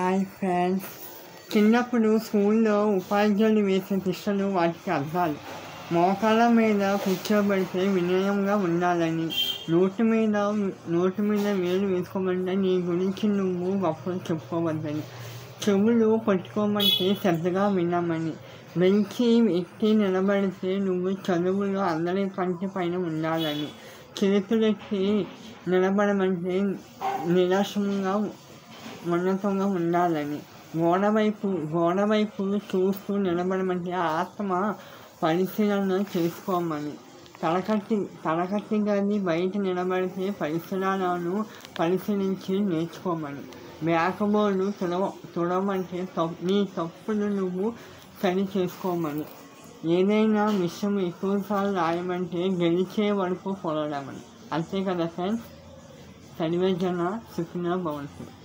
hi friends చిన్నప్పుడు స్కూల్లో ఉపాధ్యాయులు వేసే శిక్షలు వాటికి అర్థాలు మోకాళ్ళ మీద కూర్చోబెడితే వినయంగా ఉండాలని నోటి మీద నోటి మీద వేలు వేసుకోమంటే నీ గురించి నువ్వు గొప్పలు చెప్పుకోవద్దని చెవులు పట్టుకోమంటే శ్రద్ధగా వినమని బెంచి ఎక్కి నిలబడితే నువ్వు చదువులో అందరి కంటి పైన ఉండాలని చేతులెత్తి నిలబడమంటే నిరాశంగా ఉన్నతంగా ఉండాలని గోడ వైపు గోడ వైపు చూస్తూ నిలబడమంటే ఆత్మ పరిశీలన చేసుకోమని తలకట్టి తలకట్టి గది బయట నిలబడితే పరిసరాలను పరిశీలించి నేర్చుకోమని బ్యాక్ బోర్డు తుడవ తుడవమంటే తప్పు నీ తప్పులు నువ్వు సరి చేసుకోమని ఏదైనా విషయం ఎక్కువసార్లు రాయమంటే గెలిచే వరకు పొలడమని అంతే కదా ఫ్రెండ్స్ సర్వేజన సుఖిన భవంతు